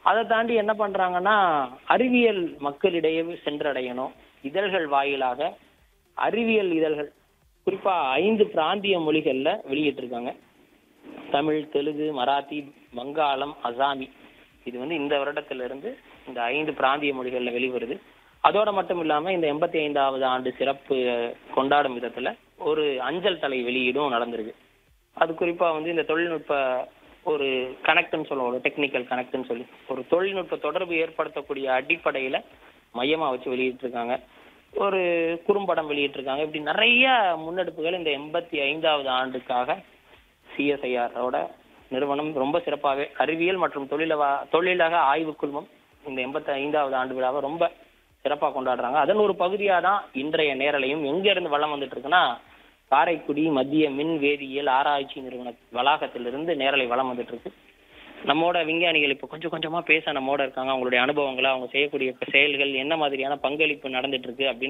அதை தாண்டி என்ன பண்றாங்கன்னா அறிவியல் மக்களிடையே சென்றடையணும் இதழ்கள் வாயிலாக அறிவியல் இதழ்கள் குறிப்பா ஐந்து பிராந்திய மொழிகள்ல வெளியிட்டிருக்காங்க தமிழ் தெலுங்கு மராத்தி வங்காளம் அசாமி இது வந்து இந்த வருடத்துல இருந்து இந்த ஐந்து பிராந்திய மொழிகள்ல வெளிவருது அதோட மட்டும் இல்லாம இந்த எண்பத்தி ஐந்தாவது ஆண்டு சிறப்பு கொண்டாடும் விதத்துல ஒரு அஞ்சல் தலை வெளியீடும் நடந்திருக்கு அது குறிப்பா வந்து இந்த தொழில்நுட்ப ஒரு கனெக்ட்னு சொல்லுவோம் ஒரு டெக்னிக்கல் கனெக்ட்னு சொல்லி ஒரு தொழில்நுட்ப தொடர்பு ஏற்படுத்தக்கூடிய அடிப்படையில மையமா வச்சு வெளியிட்டிருக்காங்க ஒரு குறும்படம் வெளியிட்டிருக்காங்க இப்படி நிறைய முன்னெடுப்புகள் இந்த எண்பத்தி ஐந்தாவது ஆண்டுக்காக சிஎஸ்ஐஆரோட நிறுவனம் ரொம்ப சிறப்பாகவே அறிவியல் மற்றும் தொழிலக தொழிலக ஆய்வு குழுமம் இந்த எண்பத்தி ஐந்தாவது ஆண்டு விழாவை ரொம்ப சிறப்பாக கொண்டாடுறாங்க அதன் ஒரு பகுதியாக தான் இன்றைய நேரலையும் எங்க இருந்து வளம் வந்துட்டு இருக்குன்னா காரைக்குடி மத்திய மின் வேதியியல் ஆராய்ச்சி நிறுவன வளாகத்திலிருந்து நேரலை வளம் வந்துட்டு இருக்கு நம்மோட விஞ்ஞானிகள் இப்போ கொஞ்சம் கொஞ்சமா பேச நம்மோட இருக்காங்க அவங்களுடைய அனுபவங்களை அவங்க செய்யக்கூடிய செயல்கள் என்ன மாதிரியான பங்களிப்பு நடந்துட்டு இருக்கு அப்படின்னு